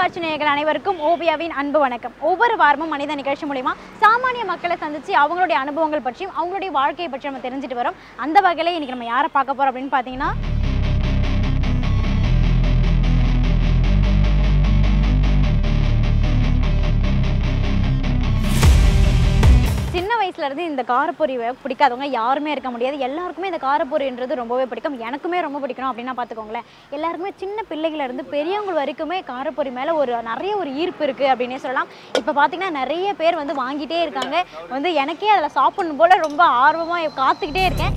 தொலைக்காட்சி நேயர்கள் அனைவருக்கும் ஓவியாவின் அன்பு வணக்கம் ஒவ்வொரு வாரமும் மனித நிகழ்ச்சி மூலிமா சாமானிய மக்களை சந்திச்சு அவங்களுடைய அனுபவங்கள் பற்றியும் அவங்களுடைய வாழ்க்கையை பற்றி நம்ம தெரிஞ்சுட்டு வரோம் அந்த வகையில் இன்னைக்கு நம்ம யாரை பார்க்க போறோம் அப்படின்னு பார்த்தீங்கன்னா சின்ன வயசுல இருந்து இந்த காரப்பொரி வே- பிடிக்காதவங்க யாருமே இருக்க முடியாது எல்லாருக்குமே இந்த காரப்பொரின்றது ரொம்பவே பிடிக்கும் எனக்குமே ரொம்ப பிடிக்கணும் அப்படின்னா பார்த்துக்கோங்களேன் எல்லாருக்குமே சின்ன பிள்ளைகள இருந்து பெரியவங்க வரைக்குமே காரப்பொரி மேலே ஒரு நிறைய ஒரு ஈர்ப்பு இருக்குது அப்படின்னே சொல்லலாம் இப்போ பார்த்தீங்கன்னா நிறைய பேர் வந்து வாங்கிட்டே இருக்காங்க வந்து எனக்கே அதில் சாப்பிடணும் போல ரொம்ப ஆர்வமாக காத்துக்கிட்டே இருக்கேன்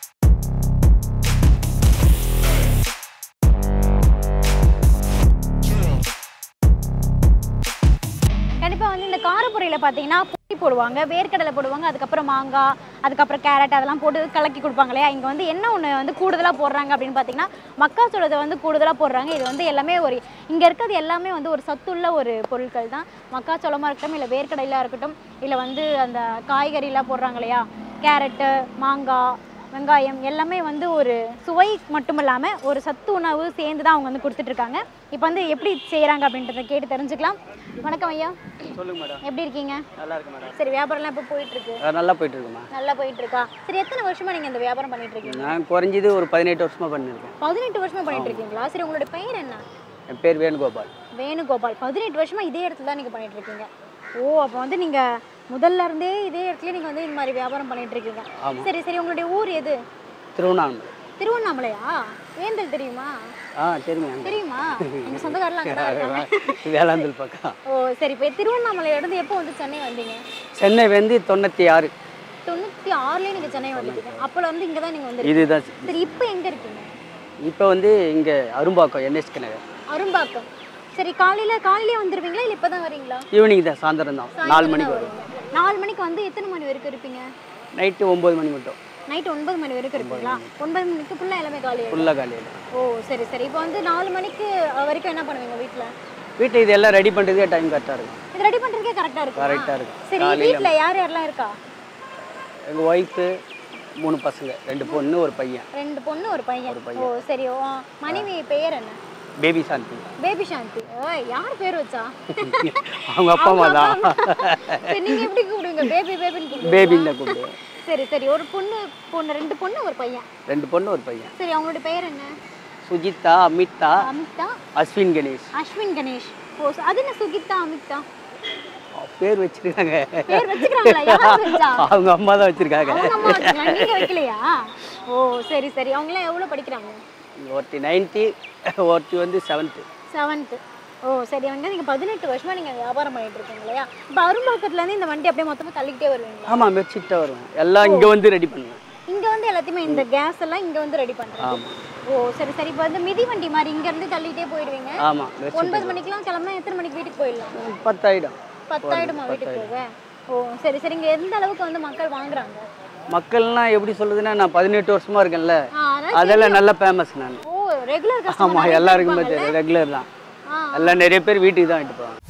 கண்டிப்பாக வந்து இந்த காரப்பொரியில் பார்த்தீங்கன்னா பொடி போடுவாங்க வேர்க்கடலை போடுவாங்க அதுக்கப்புறம் மாங்காய் அதுக்கப்புறம் கேரட் அதெல்லாம் போட்டு கலக்கி கொடுப்பாங்க இல்லையா இங்கே வந்து என்ன ஒன்று வந்து கூடுதலாக போடுறாங்க அப்படின்னு பார்த்தீங்கன்னா மக்காச்சோளத்தை வந்து கூடுதலாக போடுறாங்க இது வந்து எல்லாமே ஒரு இங்கே இருக்கிறது எல்லாமே வந்து ஒரு சத்துள்ள ஒரு பொருட்கள் தான் மக்காச்சோளமாக இருக்கட்டும் இல்லை வேர்க்கடலையாக இருக்கட்டும் இல்லை வந்து அந்த காய்கறிலாம் போடுறாங்க இல்லையா கேரட்டு மாங்காய் வெங்காயம் எல்லாமே வந்து ஒரு சுவை மட்டும் இல்லாமல் ஒரு சத்து உணவு சேர்ந்து தான் அவங்க வந்து கொடுத்துட்ருக்காங்க இப்போ வந்து எப்படி செய்கிறாங்க அப்படின்றத கேட்டு தெரிஞ்சுக்கலாம் வணக்கம் ஐயா சொல்லுங்க மேடம் எப்படி இருக்கீங்க நல்லா இருக்கு மேடம் சரி வியாபாரம்லாம் இப்போ போயிட்டு இருக்கு அஹ் நல்லா போயிட்டு இருக்குமா நல்லா போயிட்டு இருக்கா சரி எத்தனை வருஷமா நீங்க இந்த வியாபாரம் பண்ணிட்டு இருக்கீங்க நான் குறைஞ்சது ஒரு பதினெட்டு வருஷமா பண்ணியிருக்கேன் பதினெட்டு வருஷமா பண்ணிட்டு இருக்கீங்களா சரி உங்களோட பெயர் என்ன என் பேர் வேணுகோபால் வேணுகோபால் பதினெட்டு வருஷமா இதே இடத்துல தான் நீங்க பண்ணிட்டு இருக்கீங்க ஓ அப்போ வந்து நீங்க முதல்ல இருந்தே இதே இடத்துல நீங்க வந்து இந்த மாதிரி வியாபாரம் பண்ணிட்டு இருக்கீங்க ஆமாம் சரி சரி உங்களுடைய ஊர் எது திருவண்ணாமலை திருவண்ணாமலையா வேந்தல் தெரியுமா ஆ சரிங்க அங்கே தெரியுமா எங்க சொந்தக்காரலாம் அங்கே தான் இருக்காங்க வேளாந்தல் பக்கம் ஓ சரி இப்போ திருவண்ணாமலையில இருந்து எப்போ வந்து சென்னை வந்தீங்க சென்னை வந்து தொண்ணூற்றி ஆறு தொண்ணூற்றி ஆறுலேயே நீங்கள் சென்னை வந்துட்டீங்க அப்போல வந்து இங்கே தான் நீங்கள் வந்து இதுதான் சரி இப்போ எங்கே இருக்கீங்க இப்போ வந்து இங்கே அரும்பாக்கம் என்எஸ்கே நகர் அரும்பாக்கம் சரி காலையில் காலையிலே வந்துடுவீங்களா இல்லை இப்போ தான் வரீங்களா ஈவினிங் தான் சாயந்தரம் தான் நாலு மணிக்கு வரும் நாலு மணிக்கு வந்து எத்தனை மணி வரைக்கும் இருப்பீங்க நைட்டு ஒம்பது மணி மட்டும் நைட் ஒன்பது மணி வரைக்கும் இருப்பீங்களா ஒன்பது மணிக்கு ஃபுல்லாக எல்லாமே காலையில் ஃபுல்லாக காலையில் ஓ சரி சரி இப்போ வந்து நாலு மணிக்கு அஹ், வரைக்கும் என்ன பண்ணுவீங்க வீட்டில் வீட்டில் இது எல்லாம் ரெடி பண்ணுறதுக்கே டைம் கரெக்டாக இருக்கும் இது ரெடி பண்ணுறதுக்கே கரெக்டாக இருக்கும் கரெக்டாக இருக்கும் சரி வீட்டில் யார் யாரெல்லாம் இருக்கா எங்கள் ஒய்ஃபு மூணு பசங்க ரெண்டு பொண்ணு ஒரு பையன் ரெண்டு பொண்ணு ஒரு பையன் ஓ சரி ஓ மனைவி பெயர் என்ன பேபி சாந்தி பேபி சாந்தி ஓய் யார் பேர் வச்சா அவங்க அப்பா அம்மா தான் சரி நீங்க எப்படி கூப்பிடுவீங்க பேபி பேபின்னு கூப்பிடுவீங்க பேபின்னு தான் கூப்பிடுவேன் சரி சரி ஒரு பொண்ணு பொண்ணு ரெண்டு பொண்ணு ஒரு பையன் ரெண்டு பொண்ணு ஒரு பையன் சரி அவங்களோட பெயர் என்ன சுஜிதா அமிதா அமிதா அஸ்வின் கணேஷ் அஸ்வின் கணேஷ் ஓ ச- அது என்ன சுகிதா அமிதா பேர் வச்சிருக்காங்க பேர் வச்சுக்கிறாங்களா யார் வச்சா அவங்க அம்மா தான் வச்சிருக்காங்க அவங்க அம்மா வச்சுக்கலாம் நீங்க வைக்கலையா ஓ சரி சரி அவங்களாம் எவ்வளவு படிக்கிறாங்க ஒருத்தி நைன்த்தி ஒருத்தி வந்து செவன்த்து செவன்த்து ஓ சரி வந்து நீங்கள் பதினெட்டு வருஷமா நீங்கள் வியாபாரம் பண்ணிட்டு இருக்கீங்க இல்லையா இப்போ அரும்பாக்கத்துலேருந்து இந்த வண்டி அப்படியே மொத்தமாக தள்ளிக்கிட்டே வருவீங்களா ஆமாம் மெர்ச்சிட்ட வருவேன் எல்லாம் இங்கே வந்து ரெடி பண்ணுவேன் இங்கே வந்து எல்லாத்தையுமே இந்த கேஸ் எல்லாம் இங்கே வந்து ரெடி பண்ணுறேன் ஆமாம் ஓ சரி சரி இப்போ வந்து மிதி வண்டி மாதிரி இங்கேருந்து தள்ளிட்டே போயிடுவீங்க ஆமாம் மெர்ச்சி ஒன்பது மணிக்கெல்லாம் கிளம்புனா எத்தனை மணிக்கு வீட்டுக்கு போயிடலாம் பத்தாயிடும் பத்தாயிடுமா வீட்டுக்கு போக ஓ சரி சரி இங்கே எந்த அளவுக்கு வந்து மக்கள் வாங்குறாங்க மக்கள்லாம் எப்படி சொல்லுதுன்னா நான் பதினெட்டு வருஷமா இருக்கேன்ல ஆ அதான் அதெல்லாம் நல்ல ஃபேமஸ் நான் ஓ ரெகுலர் ஆமாம் கஸ்டமர் எல்லாருக்குமே தெரியும் ரெகுலர் தான் ஆ எல்லாம் நிறைய பேர் வீட்டுக்கு தான் வாங்கிட்டு போவாங்க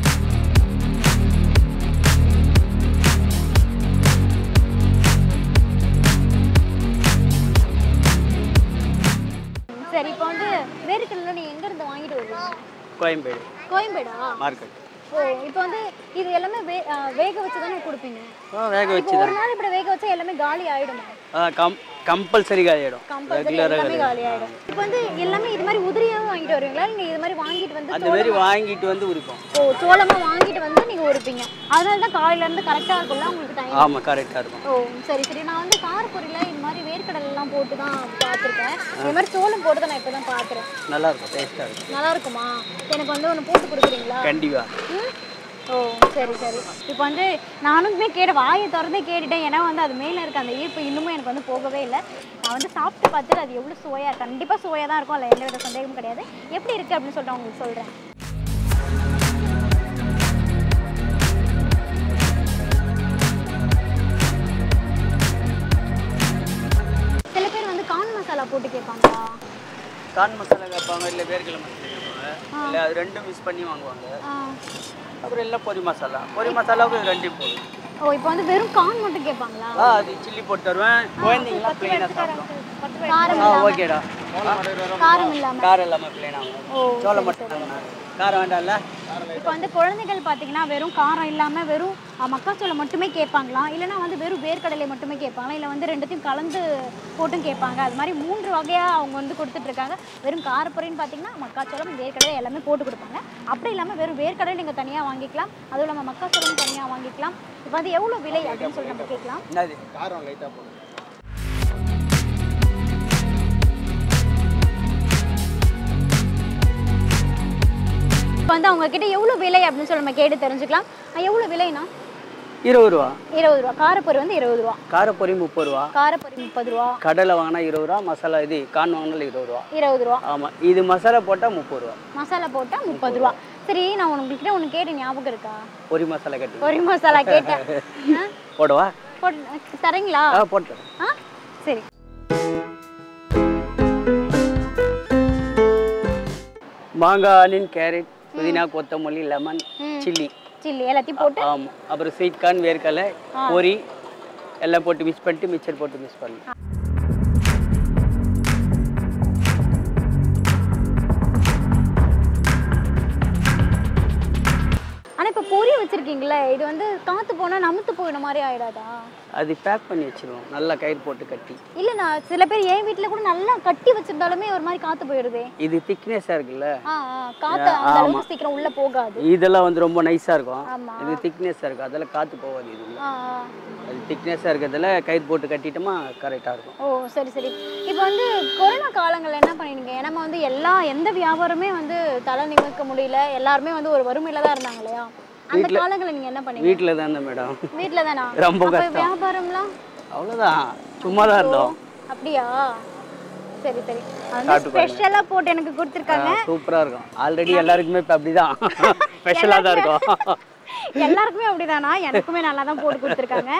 சரி இப்போ வந்து வேர்க்கடலை நீங்கள் எங்கேருந்து வாங்கிட்டு வருவீங்க கோயம்பேடு கோயம்பேடா மார்க்கெட் ஓ இப்போ வந்து இது எல்லாமே வே ஆ, வேக வச்சு தானே கொடுப்பீங்க வேக இப்போ வச்சு ஒரு நாள் இப்படி வேக வச்சா எல்லாமே காலி ஆயிடுமா கம் கம்பல்சரி காலியாயிடும் கம்பல்சரி எல்லாமே காலி ஆயிடும் இப்போ வந்து எல்லாமே இது மாதிரி உதிரியாவும் வாங்கிட்டு வருவீங்களா நீங்க இது மாதிரி வாங்கிட்டு வந்து அந்த மாதிரி வாங்கிட்டு வந்து உரிப்போம் ஓ சோளமா வாங்கிட்டு வந்து நீங்க உரிப்பீங்க அதனால தான் காலையில இருந்து கரெக்டா இருக்கும்ல உங்களுக்கு டைம் ஆமாம் கரெக்டாக இருக்கும் ஓ சரி சரி நான் வந்து காரப்பொரியில இது மாதிரி வேர்க்கடலை எல்லாம் போட்டு தான் பார்த்துருக்கேன் இது மாதிரி சோளம் போட்டு தான் நான் இப்போ தான் பார்க்குறேன் நல்லா இருக்கும் டேஸ்ட்டாக இருக்கும் நல்லா இருக்குமா எனக்கு வந்து ஒன்று போட்டு கொடுக்குறீங்களா கண்டிப்பாக ம்? ஓ சரி சரி இப்போ வந்து நானுமே கேட்ட வாயை திறந்தே கேட்டுட்டேன் ஏன்னா வந்து அது மேலே இருக்க அந்த ஈர்ப்பு இன்னுமும் எனக்கு வந்து போகவே இல்லை நான் வந்து சாப்பிட்டு பார்த்துட்டு அது எவ்வளோ சுவையாக கண்டிப்பாக சுவையாக தான் இருக்கும் அதில் எந்த வித சந்தேகமும் கிடையாது எப்படி இருக்குது அப்படின்னு சொல்லிட்டு உங்களுக்கு சொல்கிறேன் சில பேர் வந்து கான் மசாலா போட்டு கேட்பாங்களா கான் மசாலா கேட்பாங்க இல்லை வேர்க்கடலை மசாலா கேட்பாங்க இல்லை அது ரெண்டும் மிஸ் பண்ணி வாங்குவாங்க ஆ. அப்புறம் எல்லாம் பொரி மசாலா பொரி மசாலாவுக்கு இது ரெண்டையும் போடும் ஓ இப்போ வந்து வெறும் கான் மட்டும் கேட்பாங்களா ஆ அது சில்லி போட்டு தருவேன் குழந்தைங்களாம் ப்ளெயினாக சாப்பிடும் காரம் ஆ இல்லாம ஓகேடா காரம் இல்லாம காரம் இல்லாமல் பிளேனாக ஓ சோளம் மட்டும் காரம் வேண்டாம்ல இப்போ வந்து குழந்தைகள் பார்த்தீங்கன்னா வெறும் காரம் இல்லாமல் வெறும் அஹ், மக்காச்சோளம் மட்டுமே கேட்பாங்களாம் இல்லைனா வந்து வெறும் வேர்க்கடலை மட்டுமே கேட்பாங்களா இல்லை வந்து ரெண்டுத்தையும் கலந்து போட்டும் கேட்பாங்க அது மாதிரி மூன்று வகையாக அவங்க வந்து கொடுத்துட்ருக்காங்க வெறும் காரப்பொரின்னு பார்த்தீங்கன்னா மக்காச்சோளம் வேர்க்கடலை எல்லாமே போட்டு கொடுப்பாங்க அப்படி இல்லாமல் வெறும் வேர்க்கடலை நீங்கள் தனியாக வாங்கிக்கலாம் அதுவும் இல்லாமல் மக்காச்சோளம் தனியாக வாங்கிக்கலாம் இப்போ வந்து எவ்வளோ விலை அப்படின்னு சொல்லி நம்ம கேட்கலாம் என்னது காரம் லைட்டாக போடும் இப்போ வந்து அவங்க கிட்ட எவ்வளோ விலை அப்படின்னு சொல்லி நம்ம கேட்டு தெரிஞ்சுக்கலாம் அஹ், எவ்வளோ விலைனா இருபது ரூபா இருபது ரூபா காரப்பொரி வந்து இருபது ரூபா காரப்பொரி முப்பது ரூபா காரப்பொரி முப்பது ரூபா கடலை வாங்கினா இருபது ரூபா மசாலா இது கான் வாங்கினா இருபது ரூபா இருபது ரூபா ஆமாம் இது மசாலா போட்டால் முப்பது ரூபா மசாலா போட்டால் முப்பது ரூபா சரி நான் உங்ககிட்ட ஒன்று கேட்டேன் ஞாபகம் இருக்கா பொரி மசாலா கட்டி ஒரு மசாலா கேட்டேன் ஆ? போடவா போட்டு தரீங்களா ஆ போட்டுறேன் ஆ சரி மாங்காய் ஆனியன் கேரட் புதினா கொத்தமல்லி லெமன் ம். சில்லி சில்லி எல்லாத்தையும் போட்டு ஆமாம் அப்புறம் ஸ்வீட் கார்ன் வேர்க்கடலை பொரி எல்லாம் போட்டு மிக்ஸ் பண்ணிட்டு மிக்சர் போட்டு மிக்ஸ் பண்ணலாம் ஆனால் இப்போ பொரி வச்சிருக்கீங்களே இது வந்து காற்று போனால் நமுத்து போயிட மாதிரி ஆயிடாதா அது பேக் பண்ணி வச்சிருவோம் நல்லா கயிறு போட்டு கட்டி இல்லை நான் சில பேர் என் வீட்டில் கூட நல்லா கட்டி வச்சிருந்தாலுமே ஒரு மாதிரி காற்று போயிடுதே இது திக்னஸாக இருக்குல்ல ஆ ஆ காற்று அந்த அளவுக்கு சீக்கிரம் உள்ளே போகாது இதெல்லாம் வந்து ரொம்ப நைஸாக இருக்கும் ஆமா. இது திக்னஸாக இருக்கும் அதெல்லாம் காற்று போகாது இது உள்ள. ஆ ஆ. அது திக்னஸாக இருக்கிறதுல கயிறு போட்டு கட்டிட்டோமா கரெக்டாக இருக்கும் ஓ சரி சரி இப்போ வந்து கொரோனா காலங்களில் என்ன பண்ணிருங்க ஏன்னா நம்ம வந்து எல்லா எந்த வியாபாரமே வந்து தலை நிமிர்க்க முடியல எல்லாருமே வந்து ஒரு வறுமையில தான் இருந்தாங்க இல்லையா அந்த காலங்களில் நீங்க என்ன பண்ணீங்க வீட்டில் தான் இருந்தேன் மேடம் வீட்டில் தானா ரொம்ப அப்ப கஷ்டம். வியாபாரம்லாம் அவ்வளோதான் சும்மா தான் இருந்தோம் அப்படியா சரி சரி அது சாப்பிட்டு வந்து ஸ்பெஷலாக போட்டு எனக்கு கொடுத்துருக்காங்க சூப்பராக இருக்கும் ஆல்ரெடி எல்லாருக்குமே இப்போ அப்படி தான் ஸ்பெஷலாக தான் இருக்கும் எல்லாருக்குமே அப்படிதானா எனக்குமே நல்லா தான் போட்டு கொடுத்துருக்காங்க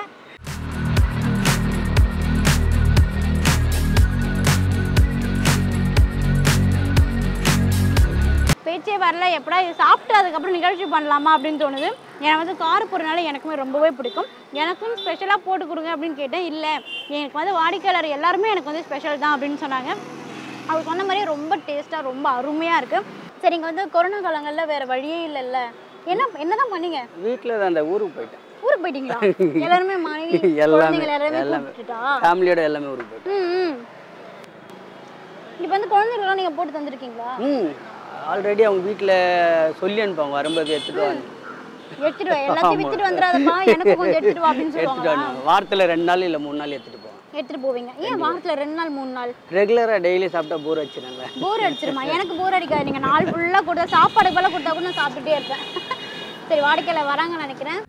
பேச்சே வரல எப்படா இது சாப்பிட்டு அதுக்கப்புறம் நிகழ்ச்சி பண்ணலாமா அப்படின்னு தோணுது ஏன்னா வந்து கார் போகிறனால எனக்குமே ரொம்பவே பிடிக்கும் எனக்கும் ஸ்பெஷலாக போட்டு கொடுங்க அப்படின்னு கேட்டேன் இல்லை எனக்கு வந்து வாடிக்கையாளர் எல்லாருமே எனக்கு வந்து ஸ்பெஷல் தான் அப்படின்னு சொன்னாங்க அவர் சொன்ன மாதிரியே ரொம்ப டேஸ்ட்டாக ரொம்ப அருமையாக இருக்குது சரி இங்கே வந்து கொரோனா காலங்களில் வேறு வழியே இல்லைல்ல என்ன என்னதான் பண்ணீங்க வீட்டில் தான் அந்த ஊருக்கு போயிட்டேன் ஊருக்கு போயிட்டீங்களா எல்லாருமே மனைவி எல்லாமே குழந்தைங்க எல்லாருமே எல்லாமே கூப்பிட்டுட்டா ஃபேமிலியோட எல்லாமே ஊருக்கு போயிட்டேன் ம் ம் இப்போ வந்து குழந்தைகளும் நீங்கள் போட்டு தந்துருக்கீங்களா ம் ஆல்ரெடி அவங்க வீட்டில் சொல்லி அனுப்பாங்க வரும்போது எடுத்துகிட்டு வாங்க எடுத்துட்டு வா எல்லாத்தையும் வித்துட்டு வந்துடாதப்பா எனக்கு கொஞ்சம் எடுத்துட்டு வா அப்படின்னு எடுத்துகிட்டு சொல்லுவாங்க வாங்க வாரத்தில் ரெண்டு நாள் இல்லை மூணு நாள் எடுத்துகிட்டு போவேன் எடுத்துட்டு போவீங்க ஏன் வாரத்துல ரெண்டு நாள் மூணு நாள் ரெகுலராக டெய்லி சாப்பிட்டா போர் வச்சுருங்க போர் அடிச்சிருமா எனக்கு போர் அடிக்காது நீங்க நாள் ஃபுல்லா கொடுத்தா சாப்பாடு போல கொடுத்தா கூட நான் சாப்பிட்டுட்டே இருப்பேன் சரி வாடிக்கையில வராங்கன்னு நினைக்கிறேன்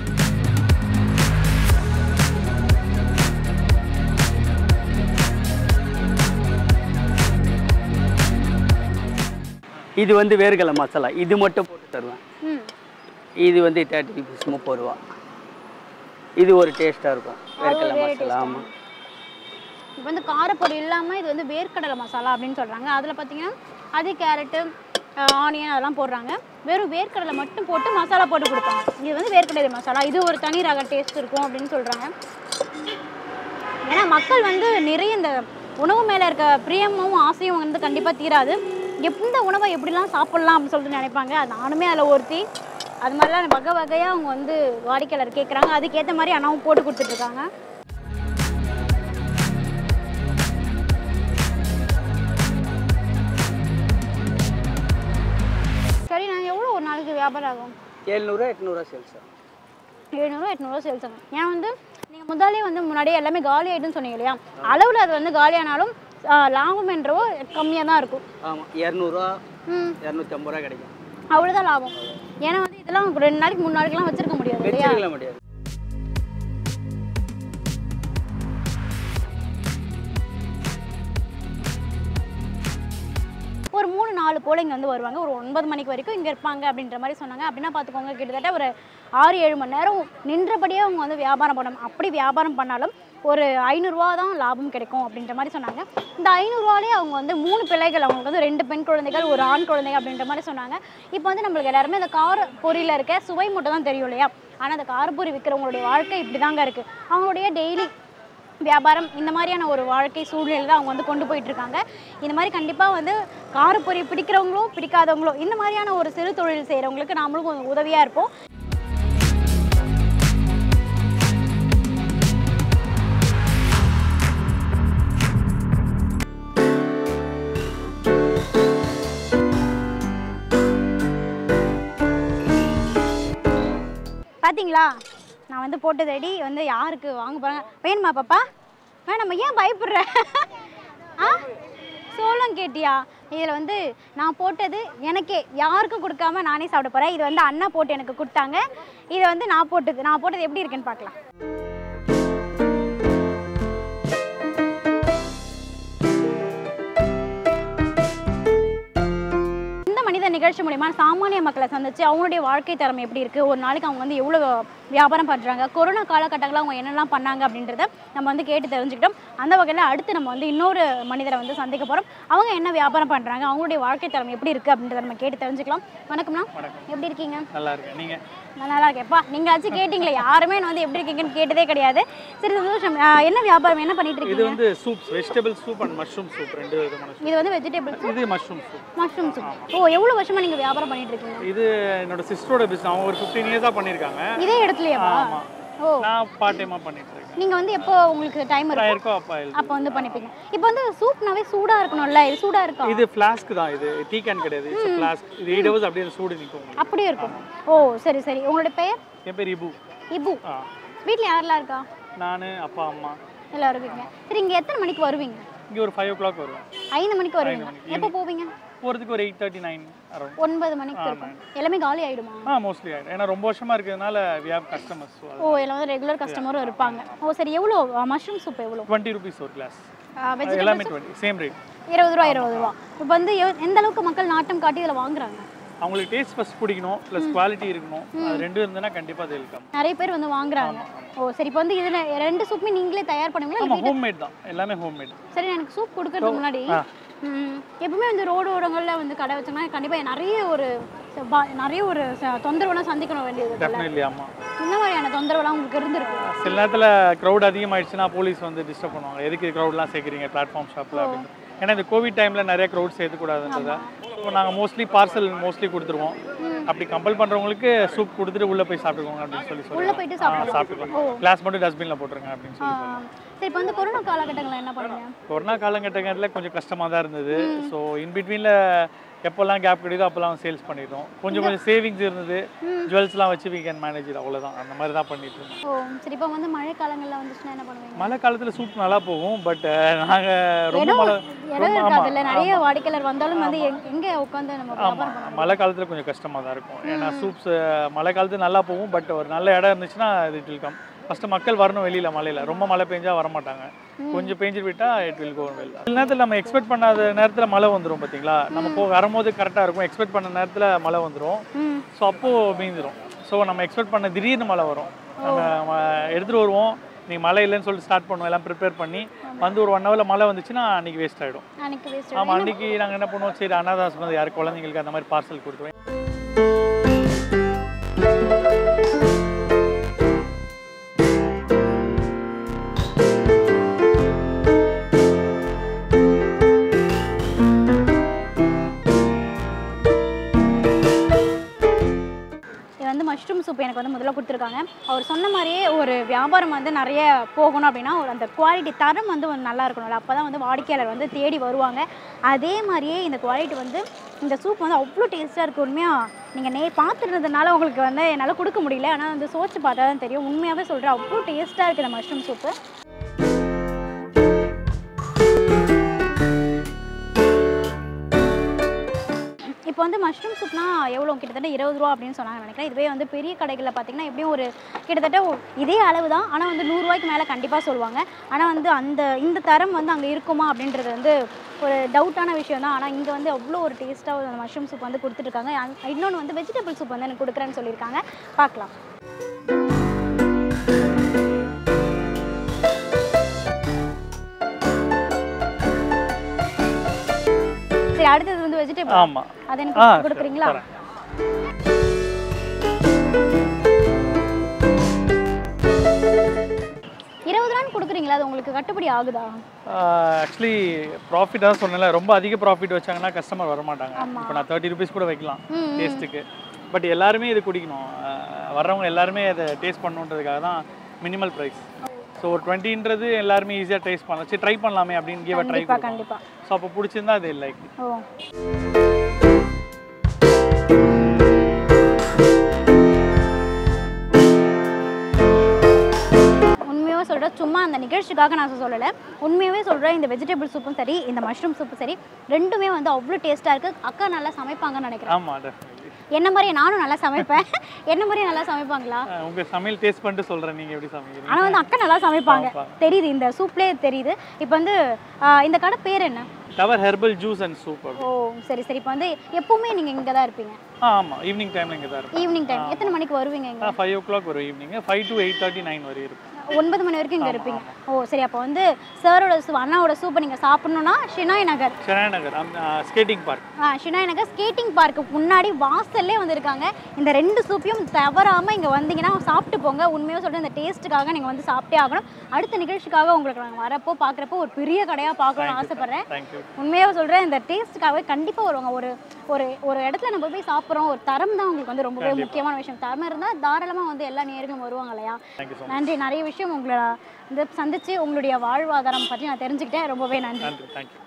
இது வந்து வேர்க்கடலை மசாலா இது மட்டும் போட்டு தருவேன் ம் இது வந்து தேர்ட்டி ருபீஸ் முப்பது ரூபா இது ஒரு டேஸ்ட்டாக இருக்கும் வேர்க்கடலை வேறு மசாலா ஆமாம் இப்போ வந்து காரப்பொடி இல்லாமல் இது வந்து வேர்க்கடலை மசாலா அப்படின்னு சொல்கிறாங்க அதில் பார்த்தீங்கன்னா அது கேரட்டு ஆனியன் அதெல்லாம் போடுறாங்க வெறும் வேர்க்கடலை மட்டும் போட்டு மசாலா போட்டு கொடுப்பாங்க இது வந்து வேர்க்கடலை மசாலா இது ஒரு தனி ரக டேஸ்ட் இருக்கும் அப்படின்னு சொல்கிறாங்க ஏன்னா மக்கள் வந்து நிறைய இந்த உணவு மேலே இருக்க பிரியமும் ஆசையும் வந்து கண்டிப்பாக தீராது எந்த உணவை எப்படிலாம் சாப்பிட்லாம் அப்படின்னு சொல்லிட்டு நினைப்பாங்க அது நானுமே அதில் ஒருத்தி அது மாதிரிலாம் வகை வகையாக அவங்க வந்து வாடிக்கையாளர் கேட்குறாங்க அதுக்கேற்ற மாதிரி அண்ணாவும் போட்டு கொடுத்துட்ருக்காங்க சரி நான் எவ்வளோ ஒரு நாளைக்கு வியாபாரம் ஆகும் ஏழ்நூறுவா எட்நூறுவா சேல்ஸ் ஆகும் எழுநூறுவா எட்நூறுவா சேல்ஸ் ஆகும் ஏன் வந்து நீங்கள் முதலே வந்து முன்னாடியே எல்லாமே காலி ஆகிட்டுன்னு சொன்னீங்க இல்லையா அளவில் அது வந்து காலியானாலும் ஆ, லாபம் என்றவோ கம்மியாக தான் இருக்கும் ஆமாம் இரநூறுவா ம் இரநூத்தி ஐம்பது ரூபா கிடைக்கும் அவ்வளோதான் லாபம் ஏன்னா வந்து இதெல்லாம் ரெண்டு நாளைக்கு மூணு நாளைக்குலாம் வச்சிருக்க முடியாது இல்லையா வச்சிருக்கல முடியாது ஒரு மூணு நாலு போல் இங்கே வந்து வருவாங்க ஒரு ஒன்பது மணிக்கு வரைக்கும் இங்கே இருப்பாங்க அப்படின்ற மாதிரி சொன்னாங்க அப்படின்னா பார்த்துக்கோங்க கிட்டத்தட்ட ஒரு ஆறு ஏழு மணி நேரம் நின்றபடியே அவங்க வந்து வியாபாரம் பண்ணணும் அப்படி வியாபாரம் பண்ணாலும் ஒரு ஐநூறுரூவா தான் லாபம் கிடைக்கும் அப்படின்ற மாதிரி சொன்னாங்க இந்த ஐநூறுரூவாலே அவங்க வந்து மூணு பிள்ளைகள் அவங்களுக்கு வந்து ரெண்டு பெண் குழந்தைகள் ஒரு ஆண் குழந்தைகள் அப்படின்ற மாதிரி சொன்னாங்க இப்போ வந்து நம்மளுக்கு எல்லாருமே இந்த கார பொரியில் இருக்க சுவை மட்டும் தான் தெரியும் இல்லையா ஆனால் அந்த காரப்பொரி விற்கிறவங்களுடைய வாழ்க்கை இப்படி தாங்க இருக்குது அவங்களுடைய டெய்லி வியாபாரம் இந்த மாதிரியான ஒரு வாழ்க்கை சூழ்நிலை தான் அவங்க வந்து கொண்டு போயிட்டு இருக்காங்க இந்த மாதிரி கண்டிப்பாக வந்து காரப்பொரி பிடிக்கிறவங்களும் பிடிக்காதவங்களும் இந்த மாதிரியான ஒரு சிறு தொழில் செய்கிறவங்களுக்கு நாமளும் கொஞ்சம் உதவியாக இருப்போம் பாத்தீங்களா நான் வந்து போட்டது ரெடி வந்து யாருக்கு வாங்க போறாங்க வேணுமா பாப்பா வேணாம்மா ஏன் பயப்படுற ஆ சோளம் கேட்டியா இதில் வந்து நான் போட்டது எனக்கே யாருக்கும் கொடுக்காம நானே சாப்பிட போகிறேன் இது வந்து அண்ணா போட்டு எனக்கு கொடுத்தாங்க இது வந்து நான் போட்டது நான் போட்டது எப்படி இருக்குன்னு பார்க்கலாம் இந்த மனித நிகழ்ச்சி மூலிமா சாமானிய மக்களை சந்திச்சு அவங்களுடைய வாழ்க்கை தரம் எப்படி இருக்குது ஒரு நாளைக்கு அவங்க வந்து எவ்வளோ வியாபாரம் பண்ணுறாங்க கொரோனா காலகட்டங்களில் அவங்க என்னெல்லாம் பண்ணாங்க அப்படின்றத நம்ம வந்து கேட்டு தெரிஞ்சுக்கிட்டோம் அந்த வகையில் அடுத்து நம்ம வந்து இன்னொரு மனிதரை வந்து சந்திக்க போகிறோம் அவங்க என்ன வியாபாரம் பண்ணுறாங்க அவங்களுடைய வாழ்க்கை தரம் எப்படி இருக்குது அப்படின்றத நம்ம கேட்டு தெரிஞ்சுக்கலாம் வணக்கம்ண்ணா எப்படி இருக்கீங்க நல்லா இருக்கேன் நீங்கள் நான் நல்லா இருக்கேன்ப்பா நீங்களாச்சும் கேட்டிங்களே யாருமே நான் வந்து எப்படி இருக்கீங்கன்னு கேட்டதே கிடையாது சரி சந்தோஷம் ஆஹ் என்ன வியாபாரம் என்ன பண்ணிட்டு இது இருக்கீங்க வந்து soups vegetable soup and mushroom soup ரெண்டு விதமான soup. இது வந்து வெஜிடபிள்ஸ் இது மஷ்ரூம் சூப் மஷ்ரூம் சூப் ஓ எவ்வளோ வருஷமா நீங்கள் வியாபாரம் பண்ணிட்டு இருக்கீங்க இது என்னோட சிஸ்டரோட பிஸ்னஸ் அவங்க ஒரு ஃபிஃப்டீன் இயர்ஸாக பண்ணியிருக்காங்க இதே இடத்துலயேவா ஆமா. ஓ நான் பார்ட் டைமாக பண்ணிட்டு இருக்கேன் நீங்க வந்து எப்போ உங்களுக்கு டைம் நான் இருக்கும் இருக்கோ அப்பா எழுது அப்போ வந்து பண்ணிப்பீங்க இப்போ வந்து சூப்னாவே சூடா இருக்கணும்ல இது சூடா இருக்கா இது ஃப்ளாஸ்க் தான் இது டீ கேன் கிடையாது இட்ஸ் ஃப்ளாஸ்க் இது எயிட் ஹவர்ஸ் அப்படியே சூடு நிற்கும் உங்களுக்கு அப்படியே இருக்கும் ஓ சரி சரி உங்களோட பெயர் என் பேர் இபு இபு ஆ வீட்ல யாரெல்லாம் இருக்கா நான் அப்பா அம்மா எல்லாரும் இருக்கீங்க சரி இங்க எத்தனை மணிக்கு வருவீங்க இங்கே ஒரு ஃபைவ் ஓ கிளாக் வருவேன் ஐந்து மணிக்கு வருவீங்க மணிக்கு. எப்போ போவீங்க போகிறதுக்கு ஒரு எயிட் தேர்ட்டி நைன் அரௌண்ட் ஒன்பது மணிக்கு இருக்கும் எல்லாமே காலி ஆயிடுமா ஆ மோஸ்ட்லி ஆகிடும் ஏன்னா ரொம்ப வருஷமாக இருக்கிறதுனால வி ஹேவ் கஸ்டமர்ஸ் ஓ எல்லாம் வந்து ரெகுலர் கஸ்டமரும் இருப்பாங்க ஓ சரி எவ்வளோ மஷ்ரூம் சூப் எவ்வளோ டுவெண்ட்டி ருபீஸ் ஒரு கிளாஸ் வெஜிடபிள் எல்லாமே டுவெண்ட்டி சேம் ரேட் இருபது ரூபா இருபது ரூபா இப்போ வந்து எவ்- எந்த அளவுக்கு மக்கள் நாட்டம் காட்டி இதில் வாங்குறாங்க அவங்களுக்கு டேஸ்ட் ஃபஸ்ட் பிடிக்கணும் ப்ளஸ் குவாலிட்டி இருக்கணும் அது ரெண்டும் இருந்ததுன்னா கண்டிப்பாக அது இருக்கும் நிறைய பேர் வந்து வாங்குறாங்க ஓ சரி இப்போ வந்து இதில் ரெண்டு சூப்புமே நீங்களே தயார் பண்ணுவீங்களா ஆமாம் ஹோம்மேட் தான் எல்லாமே ஹோம்மேட் சரி எனக்கு சூப் கொடுக்கறதுக்கு முன்னாடி ஆ. ம், எப்பவுமே வந்து ரோடு ஓரங்களில் வந்து கடை வச்சோம்னா கண்டிப்பாக நிறைய ஒரு ச- பா- நிறைய ஒரு ச- தொந்தரவுலாம் சந்திக்க வேண்டியது இருக்குல்ல டெஃபினெட்லி ஆமாம் இந்த மாதிரியான தொந்தரவுலாம் உங்களுக்கு இருந்திருக்கு சில நேரத்தில் க்ரௌட் அதிகமாயிடுச்சுன்னா போலீஸ் வந்து டிஸ்டர்ப் பண்ணுவாங்க எதுக்கு க்ரௌட்லாம் சேர்க்குறீங்க பிளாட்ஃபார்ம் ஷாப்பில் அப்படின்னு ஏன்னா இந்த கோவிட் டைமில் நிறைய க்ரௌட் சேர்த்துக்கூடாதுன்றதை ஸோ நாங்கள் மோஸ்ட்லி பார்சல் மோஸ்ட்லி கொடுத்துருவோம் அப்படி கம்பல் பண்ணுறவங்களுக்கு சூப் கொடுத்துட்டு உள்ளே போய் சாப்பிட்டுக்கோங்க அப்படின்னு சொல்லி உள்ள சொல்லுவோம் போயிட்டு ஆ, சாப்பிடலாம் சாப்பிட்டுக்கலாம் கிளாஸ் மட்டும் டஸ்ட்பினில் போட்டுருங்க அப்படின்னு ஆ, சொல்லி சரி இப்போ வந்து கொரோனா காலகட்டங்களில் என்ன பண்ணுங்க கொரோனா காலகட்டங்களில் கொஞ்சம் கஷ்டமாக தான் இருந்தது ஸோ இன் பிட்வீனில் எப்போல்லாம் கேப் கிடைக்குதோ அப்போல்லாம் சேல்ஸ் பண்ணிட்டோம் கொஞ்சம் கொஞ்சம் சேவிங்ஸ் இருந்தது ஜுவல்ஸ்லாம் வச்சு வீ கேன் மேனேஜ் அவ்வளோதான் அந்த மாதிரி தான் பண்ணிட்டு இருந்தோம் ஓ சரி இப்போ வந்து மழை காலங்களில் வந்துச்சுன்னா என்ன பண்ணுவீங்க மழை காலத்தில் சூப் நல்லா போகும் பட் நாங்கள் ரொம்ப இடம் மழை இடம் இருக்காதுல்ல நிறைய வாடிக்கையாளர் வந்தாலும் வந்து எங்க- எங்க உட்காந்து நம்ம வியாபாரம் ஆமாம் பண்ண மழை காலத்தில் கொஞ்சம் கஷ்டமாக தான் இருக்கும் ஏன்னா சூப்ஸ் மழை காலத்தில் நல்லா போகும் பட் ஒரு நல்ல இடம் இருந்துச்சுன்னா இது இட் வில் கம் ஃபஸ்ட்டு மக்கள் வரணும் வெளியில் மழையில் ரொம்ப மழை பெஞ்சா வர மாட்டாங்க கொஞ்சம் பெஞ்சிட்டு விட்டா இட் வில் கோ வெல் சில நேரத்தில் நம்ம எக்ஸ்பெக்ட் பண்ணாத நேரத்தில் மழை வந்துடும் பார்த்தீங்களா நம்ம போ வரும்போது கரெக்டாக இருக்கும் எக்ஸ்பெக்ட் பண்ண நேரத்தில் மழை வந்துடும் ம் ஸோ அப்போது மீந்துடும் ஸோ நம்ம எக்ஸ்பெக்ட் பண்ண திடீர்னு மழை வரும் நம்ம ம- எடுத்துகிட்டு வருவோம் நீ மழை இல்லைன்னு சொல்லிட்டு ஸ்டார்ட் பண்ணுவோம் எல்லாம் ப்ரிப்பேர் பண்ணி வந்து ஒரு ஒன் ஹவரில் மழை வந்துச்சுன்னா அன்றைக்கி வேஸ்ட் ஆகிடும் அன்னைக்கு வேஸ்ட் ஆமாம் அன்றைக்கி நாங்கள் என்ன பண்ணுவோம் சரி அனாதாசம் வந்து யார் குழந்தைங்களுக்கு அந்த மாதிரி பார்சல் கொடுத்துருவோம் இது வந்து மஷ்ரூம் சூப் எனக்கு வந்து முதல்ல கொடுத்துருக்காங்க அவர் சொன்ன மாதிரியே ஒரு வியாபாரம் வந்து நிறைய போகணும் அப்படின்னா ஒரு அந்த குவாலிட்டி தரம் வந்து ஒரு நல்லா இருக்கணும்ல அப்போ தான் வந்து வாடிக்கையாளர் வந்து தேடி வருவாங்க அதே மாதிரியே இந்த குவாலிட்டி வந்து இந்த சூப் வந்து அவ்வளோ டேஸ்ட்டாக இருக்குது உண்மையாக நீங்கள் நே பார்த்துருந்ததுனால உங்களுக்கு வந்து என்னால் கொடுக்க முடியல ஆனால் வந்து சோச்சு பார்த்தா தான் தெரியும் உண்மையாகவே சொல்கிறேன் அவ்வளோ டேஸ்ட்டாக இருக்குது இந்த மஷ்ரூம் சூப்பு இப்போ வந்து மஷ்ரூம் சூப்னா எவ்வளோ கிட்டத்தட்ட இருபது ரூபா அப்படின்னு சொன்னாங்க நினைக்கிறேன் இதுவே வந்து பெரிய கடைகளில் பார்த்தீங்கன்னா எப்படியும் ஒரு கிட்டத்தட்ட ஒ- இதே அளவு தான் ஆனால் வந்து நூறுரூவாய்க்கு மேலே கண்டிப்பாக சொல்லுவாங்க ஆனால் வந்து அந்த இந்த தரம் வந்து அங்கே இருக்குமா அப்படின்றது வந்து ஒரு டவுட்டான விஷயம் தான் ஆனால் இங்கே வந்து அவ்வளோ ஒரு டேஸ்ட்டாக அந்த மஷ்ரூம் சூப் வந்து கொடுத்துட்ருக்காங்க இன்னொன்று வந்து வெஜிடபிள் சூப் வந்து எனக்கு கொடுக்குறேன்னு சொல்லியிருக்காங்க பார்க்கலாம் சரி அடுத்தது வந்து வெஜிடபிள் ஆமாம் அது ஆ எனக்கு சரி, கொடுக்குறீங்களா தரேன். இருபது ரூபான்னு கொடுக்குறீங்களா அது உங்களுக்கு கட்டுப்படி ஆகுதா ஆக்சுவலி ப்ராஃபிட் தான் சொன்னல ரொம்ப அதிக ப்ராஃபிட் வச்சாங்கன்னா கஸ்டமர் வர மாட்டாங்க இப்போ நான் தேர்ட்டி ருபீஸ் கூட வைக்கலாம் ம், ம். டேஸ்ட்டுக்கு பட் எல்லாருமே இது குடிக்கணும் ஆஹ் வர்றவங்க எல்லாருமே அதை டேஸ்ட் பண்ணணுன்றதுக்காக தான் மினிமல் ப்ரைஸ் ஸோ ஒரு டுவெண்ட்டின்றது எல்லாருமே ஈஸியாக டேஸ்ட் பண்ணலாம் சரி ட்ரை பண்ணலாமே அப்படின்னு give a ட்ரை கண்டிப்பா கண்டிப்பா ஸோ அப்போ பிடிச்சிருந்தா அது லைக் ஓ உண்மையாகவே சொல்கிறேன் சும்மா அந்த நிகழ்ச்சிக்காக நான் சொல்லலை உண்மையாகவே சொல்கிறேன் இந்த வெஜிடபிள் சூப்பும் சரி இந்த மஷ்ரூம் சூப்பும் சரி ரெண்டுமே வந்து அவ்வளோ டேஸ்ட்டாக இருக்குது அக்கா நல்லா சமைப்பாங்கன்னு நினைக்கிறேன் ஆமாம் டெஃபினெட்லி என்ன மாதிரியே நானும் நல்லா சமைப்பேன் என்ன மாதிரியே நல்லா சமைப்பாங்களா உங்கள் சமையல் டேஸ்ட் பண்ணிட்டு சொல்கிறேன் நீங்கள் எப்படி சமைக்கிறீங்க ஆனால் வந்து அக்கா நல்லா சமைப்பாங்க சமைப்பாங்க. தெரியுது இந்த சூப்லேயே தெரியுது இப்போ வந்து ஆ, இந்த கடை பேர் என்ன tower herbal juice and soup ஓ சரி சரி இப்போ வந்து எப்பவுமே நீங்கள் இங்கே தான் இருப்பீங்க ஆ ஆமாம் ஈவினிங் டைமில் இங்கே தான் இருக்கும் ஈவினிங் டைம் எத்தனை மணிக்கு வருவீங்க இங்கே ஃபைவ் ஓ கிளாக் வரும் evening five to eight thirty nine வரை இருக்கும் ஒன்பது மணி வரைக்கும் இங்கே இருப்பீங்க ஓ சரி அப்போ வந்து சாரோட சூ அண்ணாவோட சூப்பை நீங்கள் சாப்பிட்ணுன்னா ஷினாய் நகர் சென்னை நகர் ஸ்கேட்டிங் பார்க் ஆ ஷினாய் நகர் ஸ்கேட்டிங் பார்க்கு முன்னாடி வாசல்லே வந்திருக்காங்க இந்த ரெண்டு சூப்பையும் தவறாமல் இங்கே வந்தீங்கன்னா சாப்பிட்டு போங்க உண்மையாக சொல்லிட்டு இந்த டேஸ்ட்டுக்காக நீங்கள் வந்து சாப்பிட்டே ஆகணும் அடுத்த நிகழ்ச்சிக்காக உங்களுக்கு நாங்கள் வரப்போ பார்க்குறப்போ ஒரு பெரிய கடையாக பார்க்கணும்னு ஆசைப்பட்றேன் தேங்க்யூ உண்மையாக சொல்கிறேன் இந்த டேஸ்ட்டுக்காகவே கண்டிப்பாக வருவாங்க ஒரு ஒரு ஒரு இடத்துல நம்ம போய் சாப்பிட்றோம் ஒரு தரம் தான் உங்களுக்கு வந்து ரொம்பவே முக்கியமான விஷயம் தரம் இருந்தால் தாராளமாக வந்து எல்லா நேர்களும் வருவாங்க இல்லையா தேங்க்யூ ஸோ நன்றி நிறைய விஷயம் உங்களை வந்து சந்திச்சு உங்களுடைய வாழ்வாதாரம் பற்றி நான் தெரிஞ்சுக்கிட்டேன் ரொம்பவே நன்றி நன்றி தேங்க்யூ